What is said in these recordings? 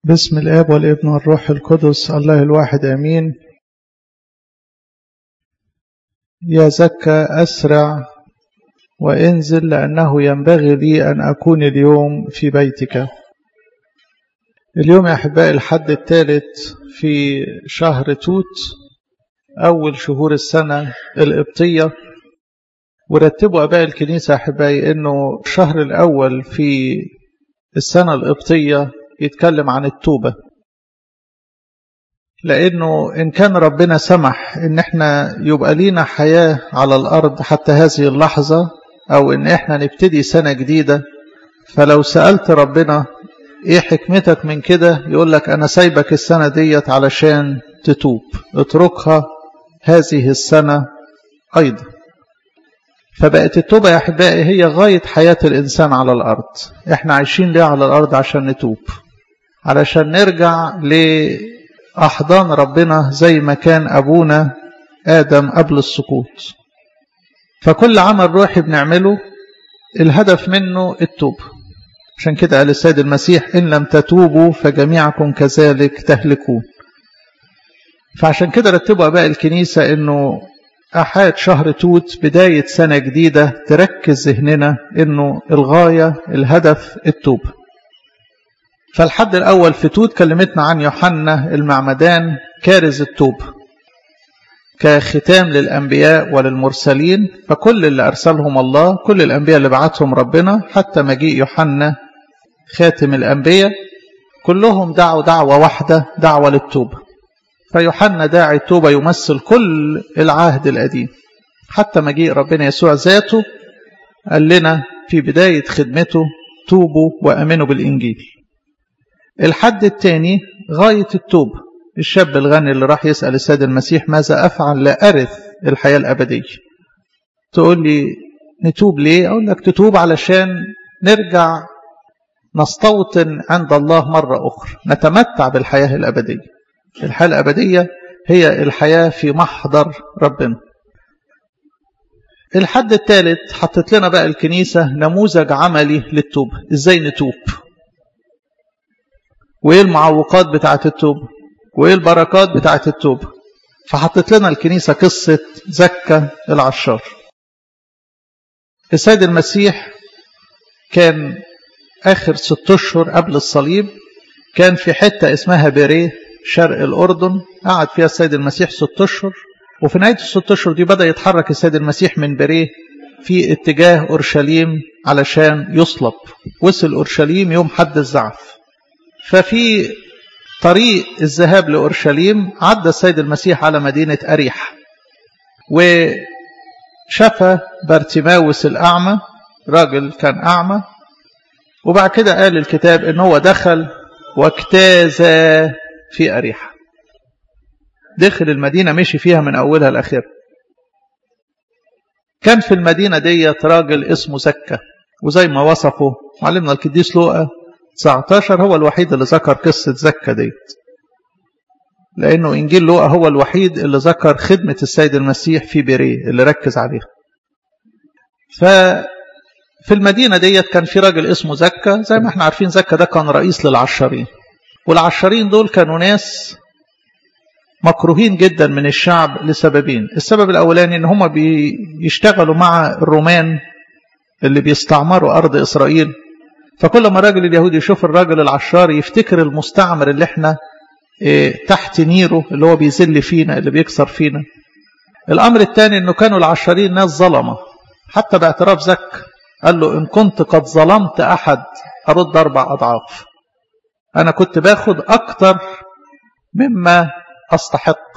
بسم الآب والابن والروح القدس الله الواحد آمين يا زكى أسرع وانزل لأنه ينبغي لي أن أكون اليوم في بيتك اليوم يا أحبائي الحد الثالث في شهر توت أول شهور السنة القبطية ورتبوا أباء الكنيسة أحبائي أنه الشهر الأول في السنة القبطية يتكلم عن التوبة لأنه إن كان ربنا سمح إن إحنا يبقى لينا حياة على الأرض حتى هذه اللحظة أو إن إحنا نبتدي سنة جديدة فلو سألت ربنا إيه حكمتك من كده يقول لك أنا سايبك السنة ديت علشان تتوب اتركها هذه السنة أيضا فبقت التوبة يا أحبائي هي غاية حياة الإنسان على الأرض إحنا عايشين ليه على الأرض عشان نتوب علشان نرجع لأحضان ربنا زي ما كان أبونا آدم قبل السقوط فكل عمل روحي بنعمله الهدف منه التوبة عشان كده قال السيد المسيح إن لم تتوبوا فجميعكم كذلك تهلكون فعشان كده رتبوا أباء الكنيسة إنه أحاد شهر توت بداية سنة جديدة تركز ذهننا إنه الغاية الهدف التوبة فالحد الأول في توت كلمتنا عن يوحنا المعمدان كارز التوبة كختام للأنبياء وللمرسلين فكل اللي أرسلهم الله كل الأنبياء اللي بعتهم ربنا حتى مجيء يوحنا خاتم الأنبياء كلهم دعوا دعوة واحدة دعوة للتوبة فيوحنا داعي التوبة يمثل كل العهد القديم حتى مجيء ربنا يسوع ذاته قال لنا في بداية خدمته توبوا وأمنوا بالإنجيل الحد الثاني غاية التوبة الشاب الغني اللي راح يسأل السيد المسيح ماذا أفعل لا أرث الحياة الأبدية تقول لي نتوب ليه أقول لك تتوب علشان نرجع نستوطن عند الله مرة أخرى نتمتع بالحياة الأبدية الحياة الأبدية هي الحياة في محضر ربنا الحد الثالث حطت لنا بقى الكنيسة نموذج عملي للتوبة ازاي نتوب وايه المعوقات بتاعة التوبة وايه البركات بتاعة التوبة فحطت لنا الكنيسة قصة زكا العشار السيد المسيح كان آخر ست أشهر قبل الصليب كان في حتة اسمها بيريه شرق الأردن قعد فيها السيد المسيح ست أشهر وفي نهاية الست أشهر دي بدأ يتحرك السيد المسيح من بريه في اتجاه أورشليم علشان يصلب وصل أورشليم يوم حد الزعف ففي طريق الذهاب لأورشليم عدى السيد المسيح على مدينة أريح وشفى بارتيماوس الأعمى راجل كان أعمى وبعد كده قال الكتاب إن هو دخل واجتاز في أريحة دخل المدينة مشي فيها من أولها لآخرها كان في المدينة ديت راجل اسمه زكا وزي ما وصفه معلمنا القديس لوقا 19 هو الوحيد اللي ذكر قصة زكا ديت لأنه إنجيل لوقا هو الوحيد اللي ذكر خدمة السيد المسيح في بيريه اللي ركز عليها ففي المدينة ديت كان في راجل اسمه زكا زي ما احنا عارفين زكا ده كان رئيس للعشرين والعشرين دول كانوا ناس مكروهين جدا من الشعب لسببين السبب الأولاني ان هم بيشتغلوا مع الرومان اللي بيستعمروا أرض إسرائيل فكل ما الراجل اليهودي يشوف الراجل العشار يفتكر المستعمر اللي احنا اه تحت نيره اللي هو بيذل فينا اللي بيكسر فينا الأمر الثاني انه كانوا العشرين ناس ظلمة حتى باعتراف زك قال له إن كنت قد ظلمت أحد أرد أربع أضعاف أنا كنت باخد أكتر مما أستحق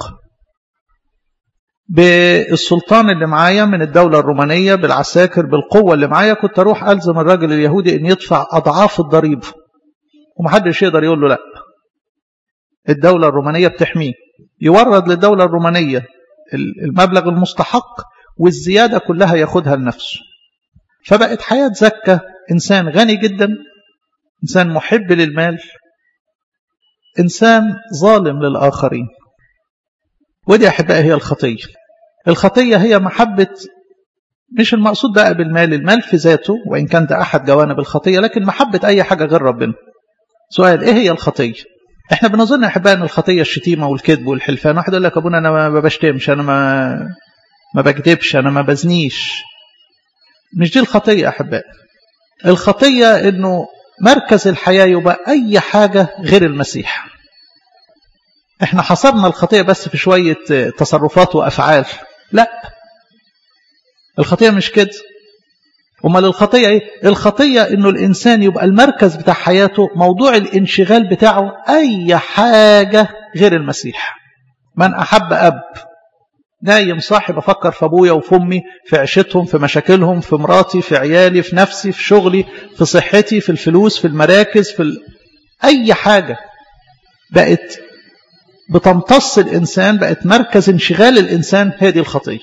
بالسلطان اللي معايا من الدولة الرومانية بالعساكر بالقوة اللي معايا كنت أروح ألزم الراجل اليهودي أن يدفع أضعاف الضريبة ومحدش يقدر يقول له لا الدولة الرومانية بتحميه يورد للدولة الرومانية المبلغ المستحق والزيادة كلها ياخدها لنفسه فبقت حياة زكا إنسان غني جدا إنسان محب للمال إنسان ظالم للآخرين ودي أحبائي هي الخطية الخطية هي محبة مش المقصود بقى بالمال المال في ذاته وإن كان ده أحد جوانب الخطية لكن محبة أي حاجة غير ربنا سؤال إيه هي الخطية احنا بنظن يا احبائي ان الخطيه الشتيمه والكذب والحلفان واحد يقول لك ابونا انا ما بشتمش انا ما ما بكذبش انا ما بزنيش مش دي الخطيه يا احبائي الخطيه انه مركز الحياه يبقى اي حاجه غير المسيح احنا حصرنا الخطيه بس في شويه تصرفات وافعال لا الخطيه مش كده امال الخطيه ايه الخطيه انه الانسان يبقى المركز بتاع حياته موضوع الانشغال بتاعه اي حاجه غير المسيح من احب اب نايم صاحي بفكر في ابويا وفي امي في عيشتهم في مشاكلهم في مراتي في عيالي في نفسي في شغلي في صحتي في الفلوس في المراكز في ال... اي حاجه بقت بتمتص الانسان بقت مركز انشغال الانسان هي دي الخطيه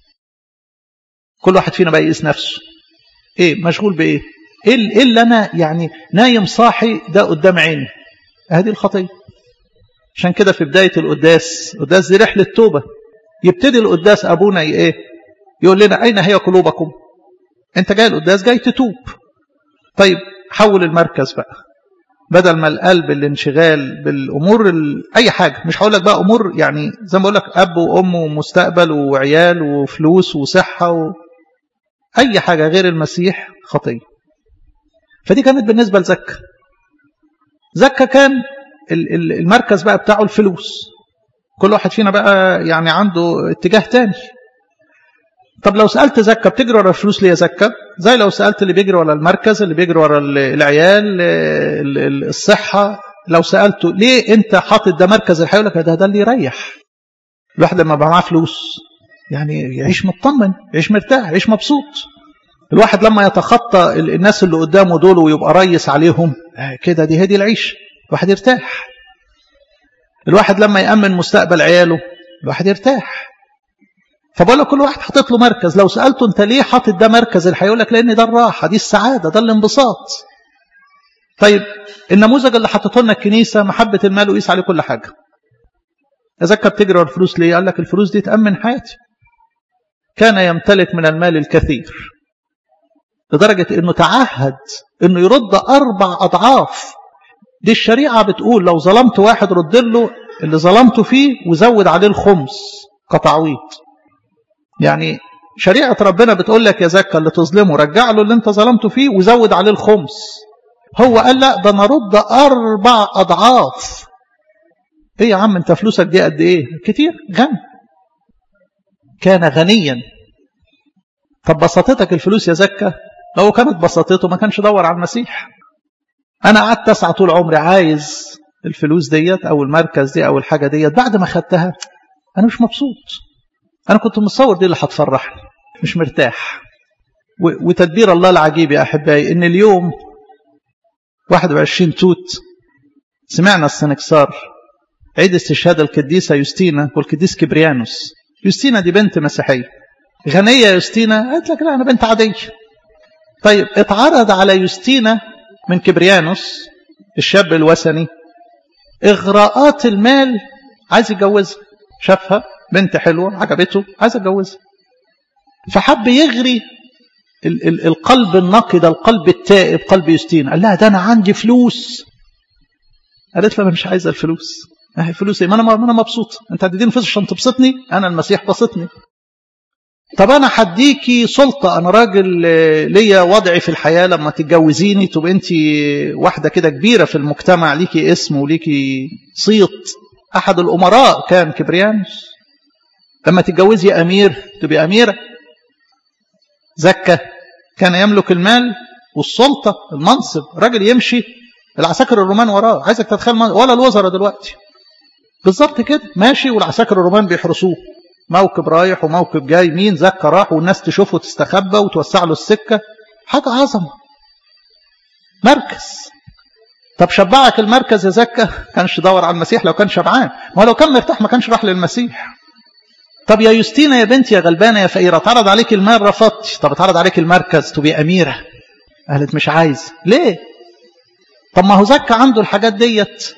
كل واحد فينا بقى يقيس نفسه ايه مشغول بايه ايه اللي انا يعني نايم صاحي ده قدام عيني هذه الخطيه عشان كده في بدايه القداس القداس دي رحله توبه يبتدي القداس ابونا ايه يقول لنا اين هي قلوبكم انت جاي القداس جاي تتوب طيب حول المركز بقى بدل ما القلب الانشغال بالامور ال... اي حاجه مش هقول لك بقى امور يعني زي ما بقول لك اب وام ومستقبل وعيال وفلوس وصحه و... اي حاجه غير المسيح خطيه فدي كانت بالنسبه لزكا زكا كان المركز بقى بتاعه الفلوس كل واحد فينا بقى يعني عنده اتجاه تاني طب لو سألت زكا بتجري ورا الفلوس ليه يا زكا زي لو سألت اللي بيجري ورا المركز اللي بيجري ورا العيال الصحة لو سألته ليه انت حاطط ده مركز الحياة يقول لك ده ده اللي يريح الواحد لما بقى معاه فلوس يعني يعيش مطمن يعيش مرتاح يعيش مبسوط الواحد لما يتخطى الناس اللي قدامه دول ويبقى ريس عليهم كده دي هدي العيش الواحد يرتاح الواحد لما يأمن مستقبل عياله الواحد يرتاح فبقول لك كل واحد حاطط له مركز لو سألته انت ليه حاطط ده مركز الحياة يقول لك لان ده الراحة دي السعادة ده الانبساط طيب النموذج اللي حطته لنا الكنيسة محبة المال وقيس عليه كل حاجة إذا كانت بتجري ورا الفلوس ليه؟ قال لك الفلوس دي تأمن حياتي كان يمتلك من المال الكثير لدرجة انه تعهد انه يرد اربع اضعاف دي الشريعة بتقول لو ظلمت واحد رد له اللي ظلمته فيه وزود عليه الخمس كتعويض يعني شريعة ربنا بتقول لك يا زكا اللي تظلمه رجع له اللي انت ظلمته فيه وزود عليه الخمس هو قال لا ده انا ارد اربع اضعاف ايه يا عم انت فلوسك دي قد ايه كتير غني كان غنيا طب بساطتك الفلوس يا زكا لو كانت بساطته ما كانش دور على المسيح انا قعدت اسعى طول عمري عايز الفلوس ديت او المركز دي او الحاجه ديت بعد ما خدتها انا مش مبسوط انا كنت متصور دي اللي هتفرحني مش مرتاح وتدبير الله العجيب يا احبائي ان اليوم 21 توت سمعنا السنكسار عيد استشهاد القديسه يوستينا والقديس كبريانوس يوستينا دي بنت مسيحيه غنيه يوستينا قالت لك لا انا بنت عاديه طيب اتعرض على يوستينا من كبريانوس الشاب الوثني اغراءات المال عايز يتجوزها شافها بنت حلوه عجبته عايز يتجوزها فحب يغري ال ال القلب النقي ده القلب التائب قلب يوستينا قال لها ده انا عندي فلوس قالت له مش عايزه الفلوس اهي فلوس ايه ما انا ما انا مبسوط انت هتديني فلوس عشان تبسطني انا المسيح بسطني طب انا هديكي سلطه انا راجل ليا وضعي في الحياه لما تتجوزيني تبقى انت واحده كده كبيره في المجتمع ليكي اسم وليكي صيت احد الامراء كان كبريانوس لما تتجوزي امير تبقي اميره زكا كان يملك المال والسلطه المنصب راجل يمشي العساكر الرومان وراه عايزك تتخيل ولا الوزراء دلوقتي بالظبط كده ماشي والعساكر الرومان بيحرسوه موكب رايح وموكب جاي مين زكا راح والناس تشوفه تستخبى وتوسع له السكة حاجة عظمة مركز طب شبعك المركز يا زكا كانش دور على المسيح لو كان شبعان ما لو كان مرتاح ما كانش راح للمسيح طب يا يوستينا يا بنتي يا غلبانة يا فقيرة اتعرض عليك المال رفضتي طب اتعرض عليك المركز تبقي أميرة قالت مش عايز ليه طب ما هو زكا عنده الحاجات ديت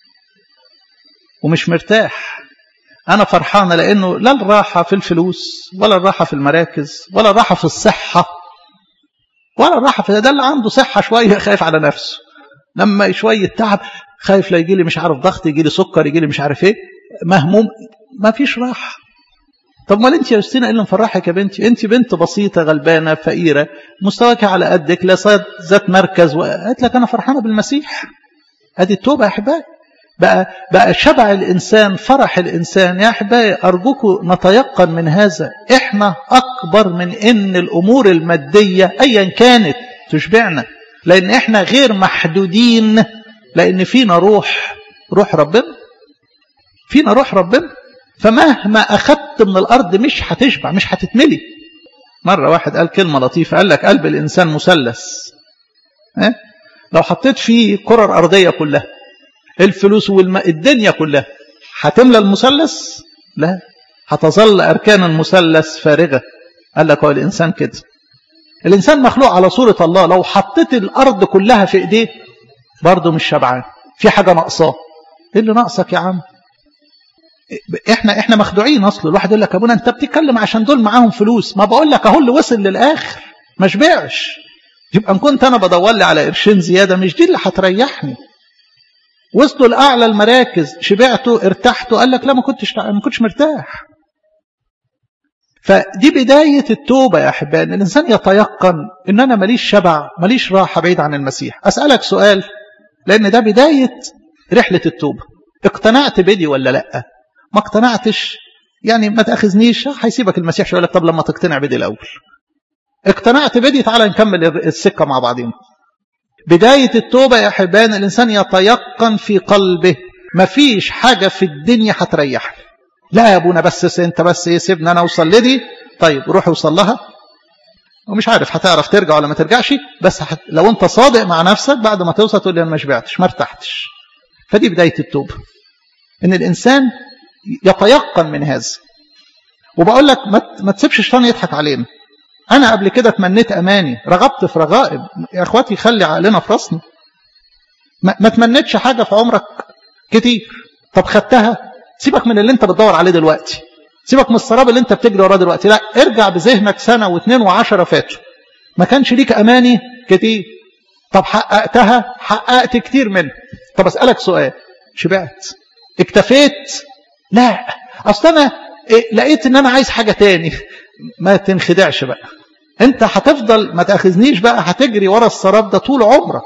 ومش مرتاح أنا فرحانة لأنه لا الراحة في الفلوس ولا الراحة في المراكز ولا الراحة في الصحة ولا الراحة في ده اللي عنده صحة شوية خايف على نفسه لما شوية تعب خايف لا يجي لي مش عارف ضغط يجي لي سكر يجي لي مش عارف ايه مهموم ما فيش راحه طب ما انت يا يوستينا ايه اللي مفرحك يا بنتي انت بنت بسيطه غلبانه فقيره مستواك على قدك لا صاد ذات مركز قالت لك انا فرحانه بالمسيح ادي التوبه يا احبائي بقى بقى شبع الانسان فرح الانسان يا احبائي ارجوكم نتيقن من هذا احنا اكبر من ان الامور الماديه ايا كانت تشبعنا لان احنا غير محدودين لان فينا روح روح ربنا فينا روح ربنا فمهما اخذت من الارض مش هتشبع مش هتتملي مره واحد قال كلمه لطيفه قال لك قلب الانسان مثلث اه؟ لو حطيت فيه كره الارضيه كلها الفلوس والماء الدنيا كلها هتملى المثلث لا هتظل اركان المثلث فارغه قال لك هو الانسان كده الانسان مخلوق على صوره الله لو حطيت الارض كلها في ايديه برضه مش شبعان في حاجه ناقصاه ايه اللي ناقصك يا عم احنا احنا مخدوعين اصلا الواحد يقول لك ابونا انت بتتكلم عشان دول معاهم فلوس ما بقول لك اهو اللي وصل للاخر ما شبعش يبقى ان كنت انا بدور لي على قرشين زياده مش دي اللي هتريحني وصلوا لاعلى المراكز شبعتوا ارتحتوا قال لك لا ما كنتش ما كنتش مرتاح فدي بداية التوبة يا أحبائي أن الإنسان يتيقن أن أنا ماليش شبع ماليش راحة بعيد عن المسيح أسألك سؤال لأن ده بداية رحلة التوبة اقتنعت بدي ولا لأ ما اقتنعتش يعني ما تأخذنيش هيسيبك المسيح شوية لك طب لما تقتنع بدي الأول اقتنعت بدي تعالى نكمل السكة مع بعضين بداية التوبة يا أحبان الإنسان يتيقن في قلبه مفيش حاجة في الدنيا هتريحني لا يا ابونا بس انت بس ايه سيبني انا اوصل لدي طيب روح اوصل لها ومش عارف هتعرف ترجع ولا ما ترجعش بس حت... لو انت صادق مع نفسك بعد ما توصل تقول لي انا ما شبعتش ما ارتحتش فدي بدايه التوبه ان الانسان يتيقن من هذا وبقول لك ما, ما تسيبش الشيطان يضحك علينا انا قبل كده تمنيت اماني رغبت في رغائب يا اخواتي خلي عقلنا في راسنا ما, ما تمنيتش حاجه في عمرك كتير طب خدتها سيبك من اللي انت بتدور عليه دلوقتي سيبك من السراب اللي انت بتجري وراه دلوقتي لا ارجع بذهنك سنه واثنين وعشرة فاتوا ما كانش ليك اماني كتير طب حققتها حققت كتير منها طب اسالك سؤال شبعت اكتفيت لا اصل انا إيه لقيت ان انا عايز حاجه تاني ما تنخدعش بقى انت هتفضل ما تاخذنيش بقى هتجري ورا السراب ده طول عمرك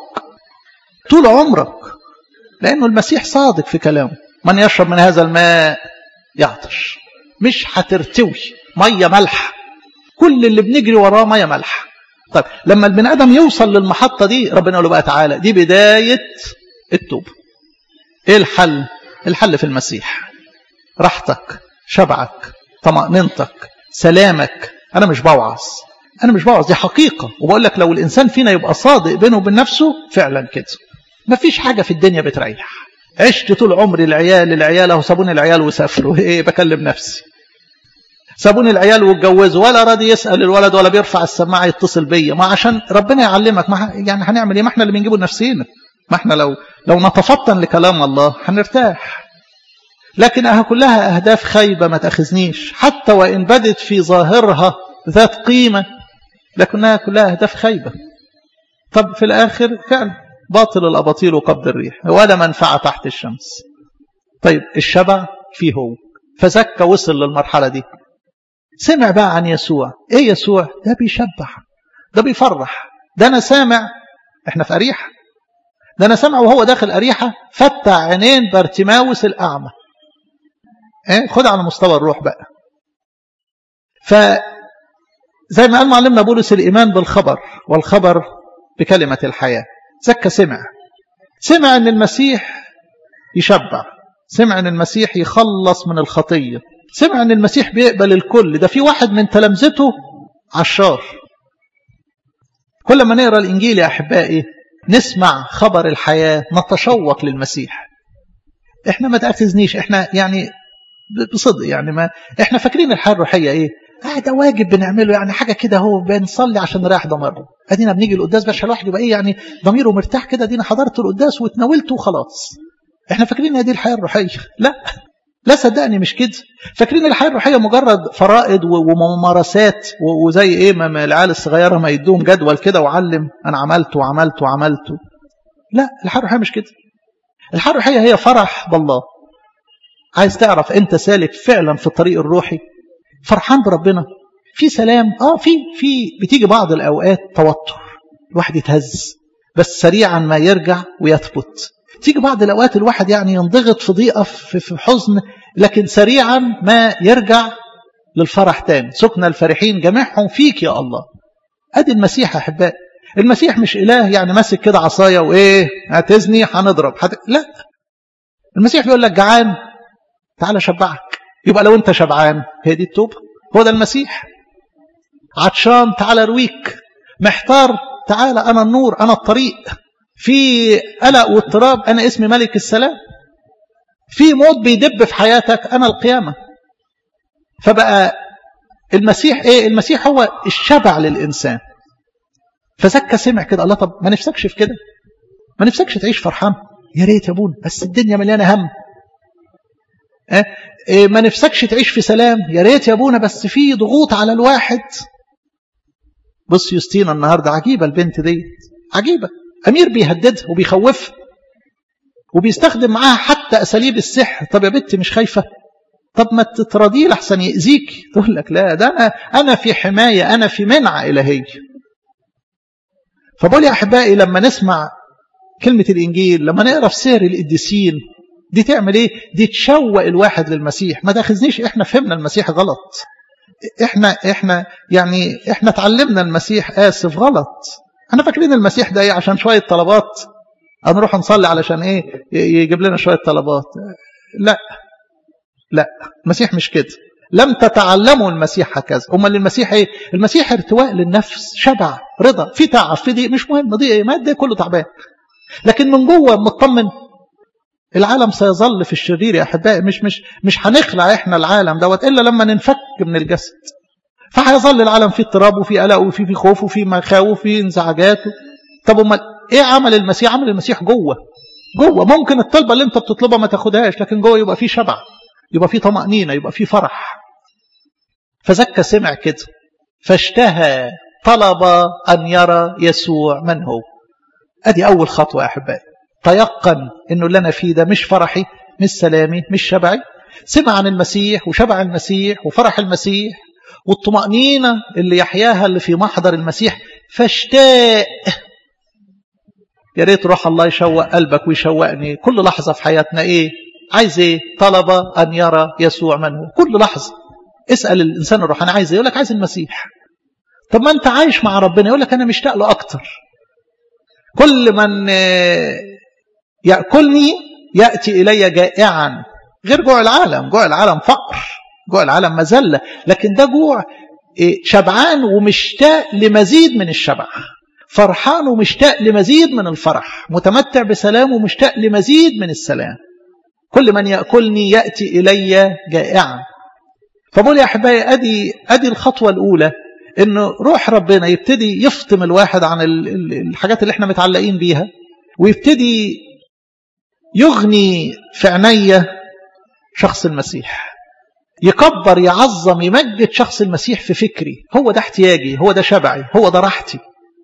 طول عمرك لانه المسيح صادق في كلامه من يشرب من هذا الماء يعطش مش هترتوي ميه ملح كل اللي بنجري وراه ميه ملح طيب لما البني ادم يوصل للمحطه دي ربنا يقول له بقى تعالى دي بدايه التوبه ايه الحل الحل في المسيح راحتك شبعك طمأنينتك سلامك انا مش بوعظ انا مش بوعظ دي حقيقه وبقول لك لو الانسان فينا يبقى صادق بينه وبين نفسه فعلا كده مفيش حاجه في الدنيا بتريح عشت طول عمري العيال العيال اهو سابوني العيال وسافروا ايه بكلم نفسي سابوني العيال واتجوزوا ولا راضي يسال الولد ولا بيرفع السماعه يتصل بيا ما عشان ربنا يعلمك ما يعني هنعمل ايه ما احنا اللي بنجيبه لنفسينا ما احنا لو لو نتفطن لكلام الله هنرتاح لكن اها كلها اهداف خايبه ما تاخذنيش حتى وان بدت في ظاهرها ذات قيمه لكنها كلها اهداف خايبه طب في الاخر فعلا باطل الأباطيل وقبض الريح ولا منفعة تحت الشمس طيب الشبع فيه هو فزكى وصل للمرحلة دي سمع بقى عن يسوع ايه يسوع ده بيشبع ده بيفرح ده انا سامع احنا في أريحة ده انا سامع وهو داخل أريحة فتح عينين بارتماوس الأعمى ايه خد على مستوى الروح بقى ف زي ما قال معلمنا بولس الإيمان بالخبر والخبر بكلمة الحياة زكى سمع سمع ان المسيح يشبع سمع ان المسيح يخلص من الخطيه سمع ان المسيح بيقبل الكل ده في واحد من تلامذته عشار كل ما نقرا الانجيل يا احبائي نسمع خبر الحياه نتشوق للمسيح احنا ما تاخذنيش احنا يعني بصدق يعني ما احنا فاكرين الحياه الروحيه ايه آه ده واجب بنعمله يعني حاجه كده هو بنصلي عشان نريح ضميرنا ادينا بنيجي القداس بس الواحد يبقى ايه يعني ضميره مرتاح كده ادينا حضرت القداس واتناولته وخلاص احنا فاكرين دي الحياه الروحيه لا لا صدقني مش كده فاكرين الحياه الروحيه مجرد فرائض وممارسات وزي ايه ما العيال الصغيره ما يدوهم جدول كده وعلم انا عملت وعملت وعملت لا الحياه الروحيه مش كده الحياة الروحية هي فرح بالله عايز تعرف انت سالك فعلا في الطريق الروحي فرحان بربنا في سلام اه في في بتيجي بعض الاوقات توتر الواحد يتهز بس سريعا ما يرجع ويثبت تيجي بعض الاوقات الواحد يعني ينضغط في ضيقه في, في حزن لكن سريعا ما يرجع للفرح تاني سكن الفرحين جميعهم فيك يا الله ادي المسيح يا احبائي المسيح مش اله يعني ماسك كده عصايه وايه هتزني هنضرب حت... لا المسيح بيقول لك جعان تعالى شبعك يبقى لو انت شبعان هي دي التوبه هو ده المسيح عطشان تعالى رويك محتار تعالى انا النور انا الطريق في قلق واضطراب انا اسمي ملك السلام في موت بيدب في حياتك انا القيامه فبقى المسيح ايه المسيح هو الشبع للانسان فزكى سمع كده الله طب ما نفسكش في كده ما نفسكش تعيش فرحان يا ريت يا ابونا بس الدنيا مليانه هم اه إيه ما نفسكش تعيش في سلام يا ريت يا ابونا بس في ضغوط على الواحد بص يوستينا النهارده عجيبه البنت دي عجيبه امير بيهددها وبيخوفها وبيستخدم معاها حتى اساليب السحر طب يا بنت مش خايفه طب ما تتراضيه لحسن يأذيك تقول لك لا ده أنا, أنا في حماية أنا في منع إلهي فبقول يا أحبائي لما نسمع كلمة الإنجيل لما نقرأ في سير القديسين دي تعمل إيه دي تشوق الواحد للمسيح ما تاخذنيش إحنا فهمنا المسيح غلط إحنا إحنا يعني إحنا تعلمنا المسيح آسف غلط احنا فاكرين المسيح ده إيه عشان شوية طلبات هنروح نصلي علشان إيه يجيب لنا شوية طلبات لا لا المسيح مش كده لم تتعلموا المسيح هكذا امال المسيح ايه المسيح ارتواء للنفس شبع رضا في تعب في ضيق مش مهم ضيق ايه ما ده كله تعبان لكن من جوه مطمن العالم سيظل في الشرير يا احبائي مش مش مش هنخلع احنا العالم دوت الا لما ننفك من الجسد فهيظل العالم فيه اضطراب وفيه قلق وفيه في خوف وفيه مخاوف وفيه انزعاجات طب امال ايه عمل المسيح عمل المسيح جوه جوه ممكن الطلبه اللي انت بتطلبها ما تاخدهاش لكن جوه يبقى فيه شبع يبقى في طمأنينة يبقى في فرح فزكى سمع كده فاشتهى طلب أن يرى يسوع من هو أدي أول خطوة يا أحبائي تيقن أنه اللي أنا فيه ده مش فرحي مش سلامي مش شبعي سمع عن المسيح وشبع المسيح وفرح المسيح والطمأنينة اللي يحياها اللي في محضر المسيح فاشتاق يا ريت روح الله يشوق قلبك ويشوقني كل لحظة في حياتنا إيه عايز ايه طلب ان يرى يسوع من هو كل لحظه اسال الانسان الروحاني عايز ايه يقول لك عايز المسيح طب ما انت عايش مع ربنا يقول لك انا مشتاق له اكتر كل من ياكلني ياتي الي جائعا غير جوع العالم جوع العالم فقر جوع العالم مذله لكن ده جوع شبعان ومشتاق لمزيد من الشبع فرحان ومشتاق لمزيد من الفرح متمتع بسلام ومشتاق لمزيد من السلام كل من يأكلني يأتي إلي جائعا فبقول يا أحبائي أدي, أدي الخطوة الأولى إنه روح ربنا يبتدي يفطم الواحد عن الحاجات اللي احنا متعلقين بيها ويبتدي يغني في عينيا شخص المسيح يكبر يعظم يمجد شخص المسيح في فكري هو ده احتياجي هو ده شبعي هو ده راحتي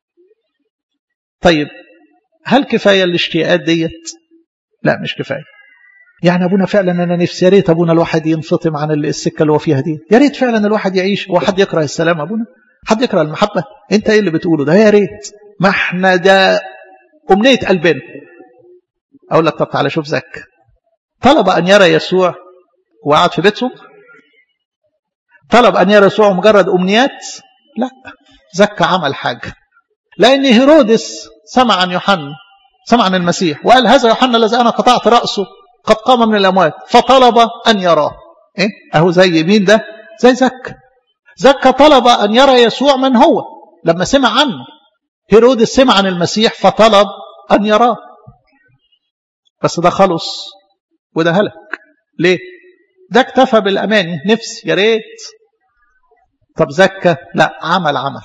طيب هل كفاية الاشتياقات ديت لا مش كفاية يعني ابونا فعلا انا نفسي يا ريت ابونا الواحد ينفطم عن السكه اللي هو فيها دي يا ريت فعلا الواحد يعيش هو حد يكره السلام ابونا حد يكره المحبه انت ايه اللي بتقوله ده يا ريت ما احنا ده امنيه قلبنا اقول لك طب تعالى شوف زك طلب ان يرى يسوع وقعد في بيتهم طلب ان يرى يسوع مجرد امنيات لا زك عمل حاجه لان هيرودس سمع عن يوحنا سمع عن المسيح وقال هذا يوحنا الذي انا قطعت راسه قد قام من الأموات فطلب أن يراه إيه؟ أهو زي مين ده زي زكا زكا طلب أن يرى يسوع من هو لما سمع عنه هيرودس سمع عن المسيح فطلب أن يراه بس ده خلص وده هلك ليه ده اكتفى بالأماني نفسي يا ريت طب زكا لا عمل عمل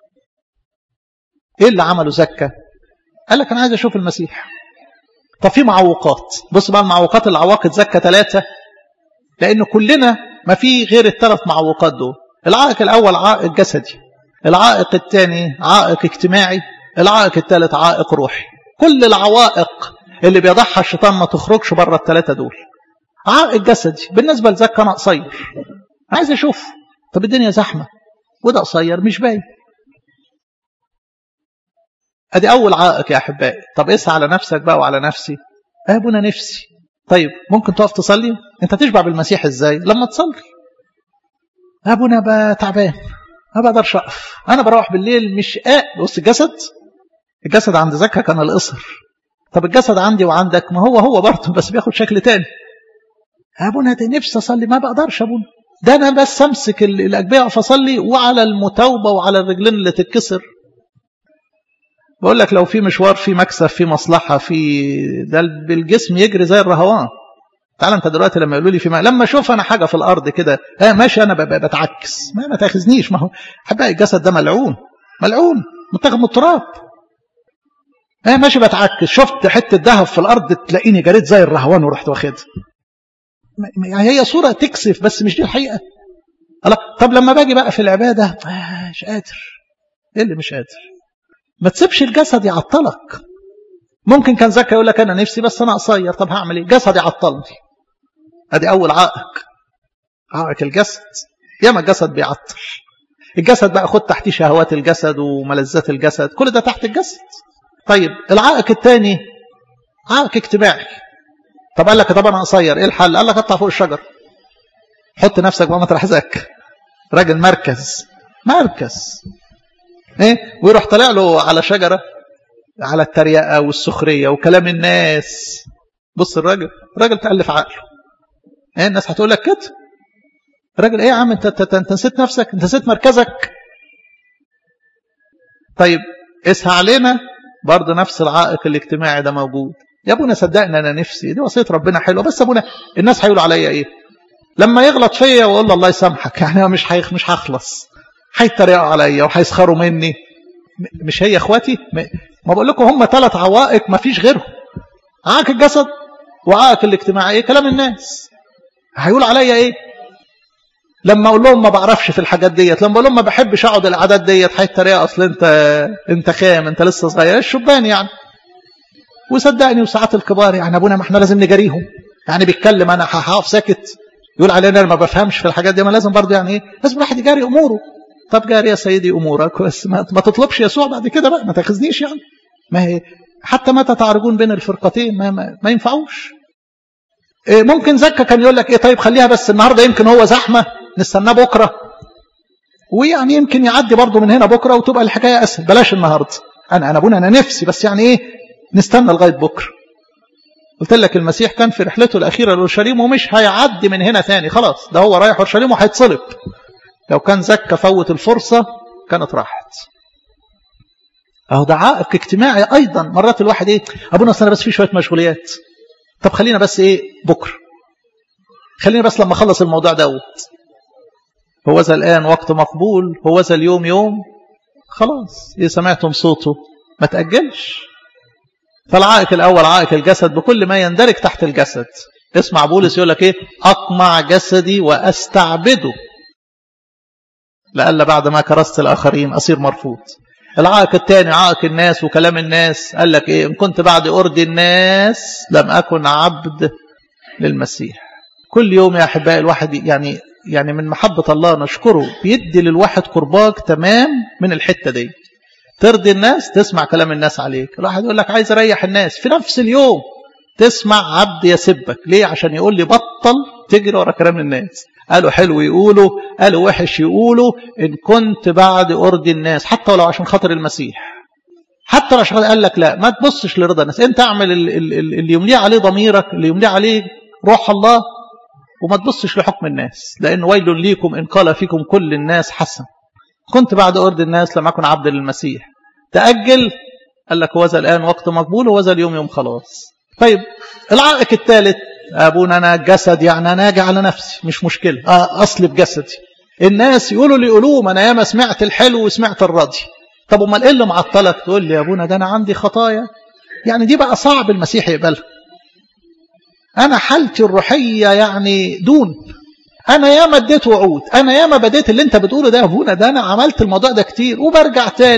ايه اللي عمله زكا قال لك انا عايز اشوف المسيح طب في معوقات بص بقى المعوقات اللي عواقت زكا ثلاثة لأن كلنا ما في غير الثلاث معوقات دول العائق الأول عائق جسدي العائق الثاني عائق اجتماعي العائق الثالث عائق روحي كل العوائق اللي بيضحى الشيطان ما تخرجش بره الثلاثه دول عائق جسدي بالنسبه لزكا انا قصير عايز اشوف طب الدنيا زحمه وده قصير مش باين ادي اول عائق يا احبائي طب اسعى على نفسك بقى وعلى نفسي ابونا نفسي طيب ممكن تقف تصلي انت تشبع بالمسيح ازاي لما تصلي ابونا بقى تعبان ما بقدرش اقف انا بروح بالليل مش قاق بص الجسد الجسد عند زكا كان القصر طب الجسد عندي وعندك ما هو هو برضه بس بياخد شكل تاني ابونا ده نفسي اصلي ما بقدرش ابونا ده انا بس امسك الاجبيه اقف اصلي وعلى المتوبه وعلى الرجلين اللي تتكسر بقول لك لو في مشوار في مكسب في مصلحه في ده بالجسم يجري زي الرهوان تعال انت دلوقتي لما يقولوا لي في ما... لما اشوف انا حاجه في الارض كده ها ماشي انا بتعكس ما ما تاخذنيش ما هو حبايبي الجسد ده ملعون ملعون متاخد من التراب ها ماشي بتعكس شفت حته ذهب في الارض تلاقيني جريت زي الرهوان ورحت واخدها يعني هي صوره تكسف بس مش دي الحقيقه الله طب لما باجي بقى في العباده آه مش قادر ايه اللي مش قادر ما تسيبش الجسد يعطلك ممكن كان زكا يقول لك انا نفسي بس انا قصير طب هعمل ايه جسدي عطلني ادي اول عائق عائق الجسد ياما الجسد بيعطل الجسد بقى خد تحتيه شهوات الجسد وملذات الجسد كل ده تحت الجسد طيب العائق الثاني عائق اجتماعي طب قال لك طب انا قصير ايه الحل قال لك اطلع فوق الشجر حط نفسك بقى مطرح ذاك راجل مركز مركز ايه ويروح طالع له على شجره على التريقه والسخريه وكلام الناس بص الراجل الراجل تالف عقله ايه الناس هتقول لك كده الراجل ايه يا عم انت انت, انت نسيت نفسك انت نسيت مركزك طيب اسهى علينا برضه نفس العائق الاجتماعي ده موجود يا ابونا صدقني انا نفسي دي وصيه ربنا حلوه بس ابونا الناس هيقولوا عليا ايه لما يغلط فيا واقول له الله يسامحك يعني مش هيخ مش هخلص هيتريقوا عليا وهيسخروا مني مش هي اخواتي ما بقول لكم هم ثلاث عوائق ما فيش غيرهم عائق الجسد وعائق الاجتماعي ايه كلام الناس هيقول عليا ايه لما اقول لهم ما بعرفش في الحاجات ديت لما اقول لهم ما بحبش اقعد العادات ديت هيتريقوا اصل انت انت خام انت لسه صغير الشبان يعني وصدقني وساعات الكبار يعني ابونا ما احنا لازم نجاريهم يعني بيتكلم انا هقف ساكت يقول علينا انا ما بفهمش في الحاجات دي ما لازم برضه يعني ايه لازم الواحد يجاري اموره طب جاري يا سيدي امورك بس ما, ما تطلبش يسوع بعد كده بقى ما تاخذنيش يعني ما هي حتى متى تعرجون بين الفرقتين ما, ما, ما ينفعوش إيه ممكن زكا كان يقول لك ايه طيب خليها بس النهارده يمكن هو زحمه نستناه بكره ويعني يمكن يعدي برضه من هنا بكره وتبقى الحكايه اسهل بلاش النهارده انا انا ابونا انا نفسي بس يعني ايه نستنى لغايه بكره قلت لك المسيح كان في رحلته الاخيره لاورشليم ومش هيعدي من هنا ثاني خلاص ده هو رايح اورشليم وهيتصلب لو كان زكا فوت الفرصه كانت راحت اهو ده عائق اجتماعي ايضا مرات الواحد ايه ابونا اصل انا بس في شويه مشغوليات طب خلينا بس ايه بكره خلينا بس لما اخلص الموضوع دوت هو ذا الان وقت مقبول هو ذا اليوم يوم خلاص اذا سمعتم صوته ما تاجلش فالعائق الاول عائق الجسد بكل ما يندرج تحت الجسد اسمع بولس يقول لك ايه اقمع جسدي واستعبده لألا بعد ما كرست الآخرين أصير مرفوض العائق الثاني عائق الناس وكلام الناس قال لك إيه إن كنت بعد أرضي الناس لم أكن عبد للمسيح كل يوم يا أحبائي الواحد يعني يعني من محبة الله نشكره بيدي للواحد قرباك تمام من الحتة دي ترضي الناس تسمع كلام الناس عليك الواحد يقول لك عايز أريح الناس في نفس اليوم تسمع عبد يسبك ليه عشان يقول لي بطل تجري ورا كلام الناس قالوا حلو يقولوا قالوا وحش يقولوا إن كنت بعد أرضي الناس حتى ولو عشان خاطر المسيح حتى لو عشان قال لك لا ما تبصش لرضا الناس انت اعمل اللي يمليه عليه ضميرك اللي يمليه عليه روح الله وما تبصش لحكم الناس لأن ويل ليكم إن قال فيكم كل الناس حسن كنت بعد أرض الناس لم أكن عبد للمسيح تأجل قال لك وذا الآن وقت مقبول وذا اليوم يوم خلاص طيب العائق الثالث أبونا أنا جسد يعني أنا أجي على نفسي مش مشكلة أصلي بجسدي الناس يقولوا لي قولوم أنا ياما سمعت الحلو وسمعت الراضي طب امال ايه اللي معطلك تقول لي يا ابونا ده انا عندي خطايا يعني دي بقى صعب المسيح يقبلها انا حالتي الروحيه يعني دون انا ياما اديت وعود انا ياما بديت اللي انت بتقوله ده يا ابونا ده انا عملت الموضوع ده كتير وبرجع تاني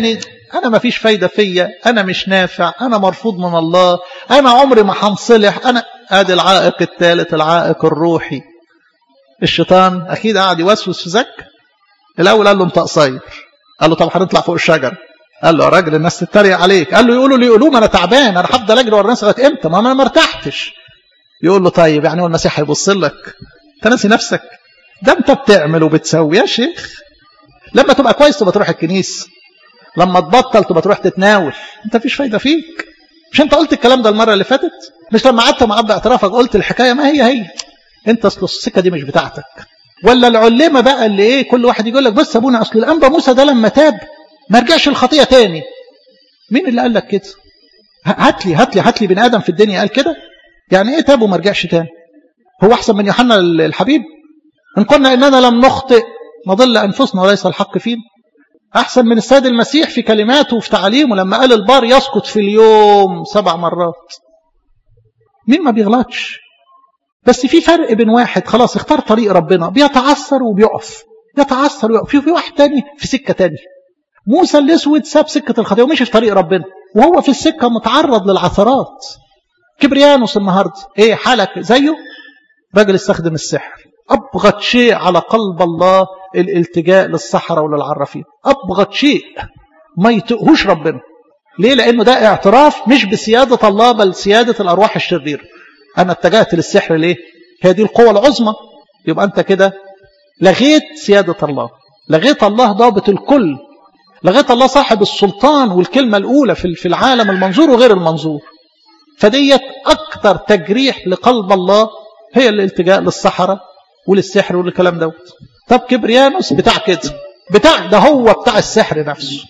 انا ما فيش فايده فيا انا مش نافع انا مرفوض من الله انا عمري ما هنصلح انا ادي العائق الثالث العائق الروحي الشيطان اكيد قاعد يوسوس في زك الاول قال له انت قصير قال له طب هنطلع فوق الشجره قال له يا راجل الناس تتريق عليك قال له يقولوا لي يقولوا ما انا تعبان انا هفضل اجري ورا الناس لغايه امتى ما انا ما ارتحتش يقول له طيب يعني هو المسيح هيبص لك انت ناسي نفسك ده انت بتعمل وبتسوي يا شيخ لما تبقى كويس تبقى تروح الكنيسه لما تبطل تبقى تروح تتناول انت مفيش فايده فيك مش انت قلت الكلام ده المره اللي فاتت مش لما قعدت مع عبد اعترافك قلت الحكايه ما هي هي انت اصل السكه دي مش بتاعتك ولا العلمه بقى اللي ايه كل واحد يقول لك بص يا ابونا اصل الانبا موسى ده لما تاب ما رجعش الخطيه تاني مين اللي قال لك كده هات لي هات لي هات لي بني ادم في الدنيا قال كده يعني ايه تاب وما رجعش تاني هو احسن من يوحنا الحبيب ان قلنا اننا لم نخطئ نضل انفسنا وليس الحق فينا احسن من السيد المسيح في كلماته وفي تعليمه لما قال البار يسقط في اليوم سبع مرات مين ما بيغلطش بس في فرق بين واحد خلاص اختار طريق ربنا بيتعثر وبيقف يتعثر ويقف في واحد تاني في سكه تاني موسى الاسود ساب سكه الخطيه ومشي في طريق ربنا وهو في السكه متعرض للعثرات كبريانوس النهارده ايه حالك زيه راجل استخدم السحر ابغض شيء على قلب الله الالتجاء للصحراء وللعرافين ابغض شيء ما يطقهوش ربنا ليه لانه ده اعتراف مش بسياده الله بل سياده الارواح الشريره انا اتجهت للسحر ليه هي دي القوه العظمى يبقى انت كده لغيت سياده الله لغيت الله ضابط الكل لغيت الله صاحب السلطان والكلمه الاولى في العالم المنظور وغير المنظور فديت اكتر تجريح لقلب الله هي الالتجاء للصحراء وللسحر وللكلام دوت طب كبريانوس بتاع كده بتاع ده هو بتاع السحر نفسه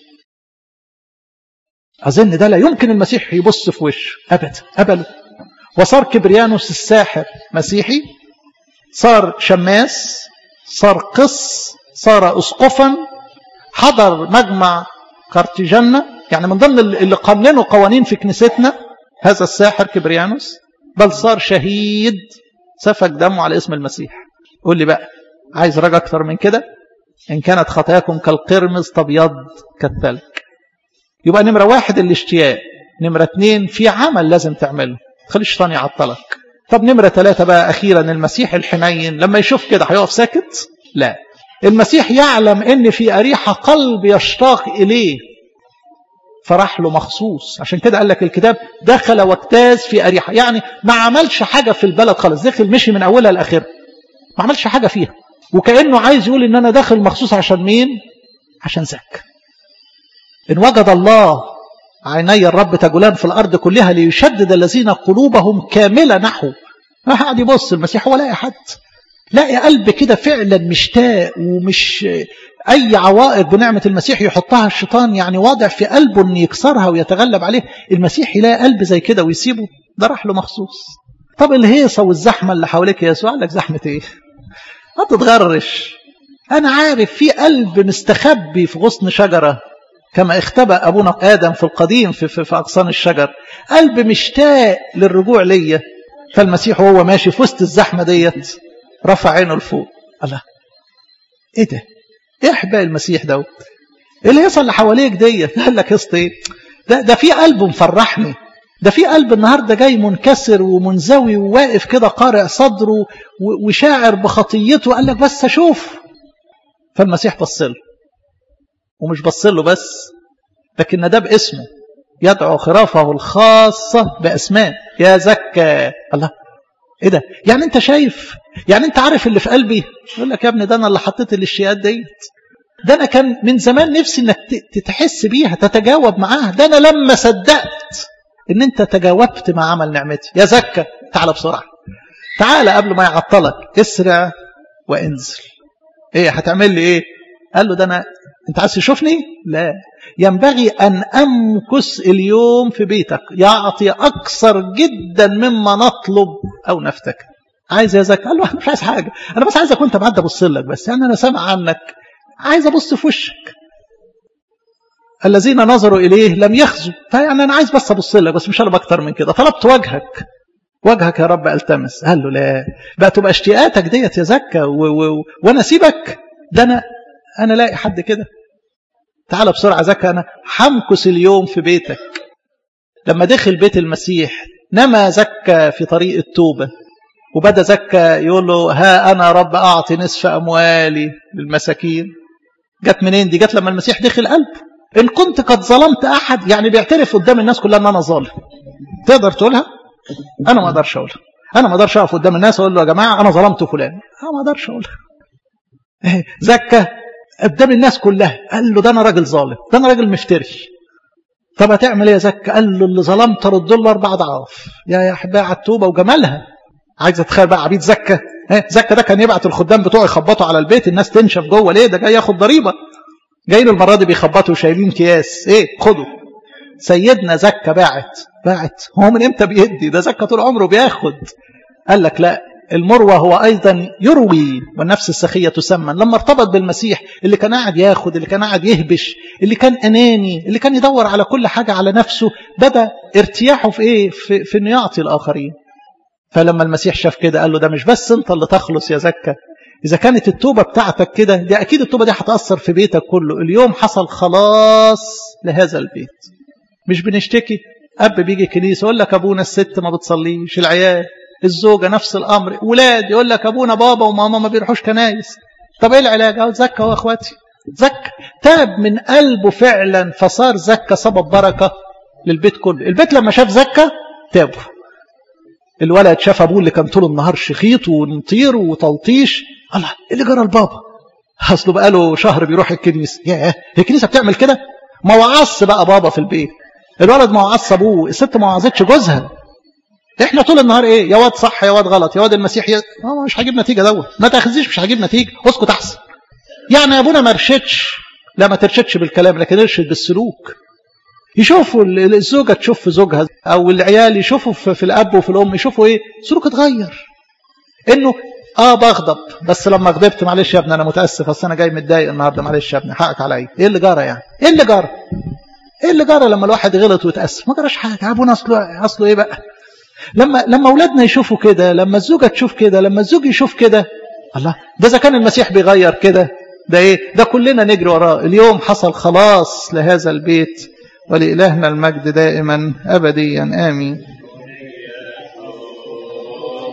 أظن ده لا يمكن المسيح يبص في وشه أبدا أبدا وصار كبريانوس الساحر مسيحي صار شماس صار قس صار أسقفا حضر مجمع قرطيجنة يعني من ضمن اللي قننوا قوانين في كنيستنا هذا الساحر كبريانوس بل صار شهيد سفك دمه على اسم المسيح قول لي بقى عايز رجا أكثر من كده إن كانت خطاياكم كالقرمز تبيض كالثلج يبقى نمرة واحد الاشتياق نمرة اتنين في عمل لازم تعمله خلي الشيطان يعطلك طب نمرة ثلاثة بقى أخيرا المسيح الحنين لما يشوف كده هيقف ساكت لا المسيح يعلم ان في أريحة قلب يشتاق إليه فراح له مخصوص عشان كده قال لك الكتاب دخل واجتاز في أريحة يعني ما عملش حاجة في البلد خالص دخل مشي من أولها لآخرها ما عملش حاجة فيها وكأنه عايز يقول ان انا داخل مخصوص عشان مين عشان زك ان وجد الله عيني الرب تجولان في الارض كلها ليشدد الذين قلوبهم كامله نحو ما قاعد يبص المسيح هو لاقي حد لاقي قلب كده فعلا مشتاق ومش اي عوائق بنعمه المسيح يحطها الشيطان يعني واضع في قلبه ان يكسرها ويتغلب عليه المسيح يلاقي قلب زي كده ويسيبه ده راح له مخصوص طب الهيصه والزحمه اللي حواليك يا يسوع قال لك زحمه ايه ما تتغرش أنا عارف في قلب مستخبي في غصن شجرة كما اختبأ أبونا آدم في القديم في, في, في أغصان الشجر قلب مشتاق للرجوع ليا فالمسيح وهو ماشي في وسط الزحمة ديت رفع عينه لفوق الله ايه ده ايه احباء المسيح دوت ايه اللي يصل اللي حواليك ديت قال لك يا ايه ده, ده في قلب مفرحني ده في قلب النهارده جاي منكسر ومنزوي وواقف كده قارع صدره وشاعر بخطيته قال لك بس اشوف فالمسيح بص له ومش بص له بس لكن ده باسمه يدعو خرافه الخاصة بأسماء يا زكا الله ايه ده يعني انت شايف يعني انت عارف اللي في قلبي يقول لك يا ابني ده انا اللي حطيت الاشياءات ديت ده انا كان من زمان نفسي انك تحس بيها تتجاوب معاها ده انا لما صدقت ان انت تجاوبت مع عمل نعمتي يا زكا تعال بسرعة تعال قبل ما يعطلك اسرع وانزل ايه هتعمل لي ايه قال له ده انا انت عايز تشوفني لا ينبغي ان امكث اليوم في بيتك يعطي اكثر جدا مما نطلب او نفتكر عايز يا زكا قال له انا مش عايز حاجه انا بس عايزك وانت معدي ابص لك بس يعني انا سامع عنك عايز ابص في وشك الذين نظروا إليه لم يخزوا فيعني أنا عايز بس أبص لك بس مش طلب أكتر من كده طلبت وجهك وجهك يا رب التمس قال له لا بقى تبقى اشتياقاتك ديت يا زكا و... و... وانا اسيبك ده انا انا لاقي حد كده تعال بسرعة زكى أنا حمكس اليوم في بيتك لما دخل بيت المسيح نما زكى في طريق التوبة وبدا زكى يقول له ها أنا رب أعطي نصف أموالي للمساكين جت منين دي جت لما المسيح دخل قلبه إن كنت قد ظلمت أحد يعني بيعترف قدام الناس كلها أن أنا ظالم تقدر تقولها أنا ما أقدرش أقولها أنا ما أقدرش أقف قدام الناس أقول له يا جماعة أنا ظلمت فلان أنا ما أقدرش أقولها زكى قدام الناس كلها قال له ده أنا راجل ظالم ده أنا راجل مفتري طب هتعمل ايه يا زكى قال له اللي ظلمت رد له اربع اضعاف يا يا احبائي على التوبه وجمالها عايز اتخيل بقى عبيد زكى زكى ده كان يبعت الخدام بتوعه يخبطوا على البيت الناس تنشف جوه ليه ده جاي ياخد ضريبه جاي له المره دي بيخبطوا وشايلين اكياس ايه خدوا سيدنا زكى باعت باعت هو من امتى بيدي ده زكى طول عمره بياخد قال لك لا المروى هو أيضا يروي والنفس السخية تسمن لما ارتبط بالمسيح اللي كان قاعد ياخد اللي كان قاعد يهبش اللي كان أناني اللي كان يدور على كل حاجة على نفسه بدأ ارتياحه في إيه في, في أنه يعطي الآخرين فلما المسيح شاف كده قال له ده مش بس أنت اللي تخلص يا زكا إذا كانت التوبة بتاعتك كده دي أكيد التوبة دي هتأثر في بيتك كله اليوم حصل خلاص لهذا البيت مش بنشتكي أب بيجي كنيسة يقول لك أبونا الست ما بتصليش العيال الزوجة نفس الأمر ولاد يقول لك أبونا بابا وماما ما بيروحوش كنايس طب إيه العلاج أهو زكى أهو أخواتي زكى تاب من قلبه فعلا فصار زكى سبب بركة للبيت كله البيت لما شاف زكى تابوا الولد شاف أبوه اللي كان طول النهار شخيط ونطير وتلطيش الله إيه اللي جرى لبابا أصله بقاله شهر بيروح الكنيسة ياه هي الكنيسة بتعمل كده ما وعص بقى بابا في البيت الولد ما وعص أبوه الست ما وعظتش جوزها احنا طول النهار ايه يا واد صح يا واد غلط يا واد المسيح ي... ما مش هجيب نتيجه دوت ما تاخذيش مش هجيب نتيجه اسكت احسن يعني يا ابونا ما رشدش لا ما ترشدش بالكلام لكن ارشد بالسلوك يشوفوا الزوجه تشوف في زوجها او العيال يشوفوا في الاب وفي الام يشوفوا ايه سلوك اتغير انه اه بغضب بس لما غضبت معلش يا ابني انا متاسف اصل انا جاي متضايق النهارده معلش يا ابني حقك عليا ايه اللي جرى يعني ايه اللي جرى ايه اللي جرى لما الواحد غلط وتاسف ما جراش حاجه ابونا اصله اصله ايه بقى لما لما اولادنا يشوفوا كده لما الزوجه تشوف كده لما الزوج يشوف كده الله ده اذا كان المسيح بيغير كده ده ايه ده كلنا نجري وراه اليوم حصل خلاص لهذا البيت ولإلهنا المجد دائما أبديا آمين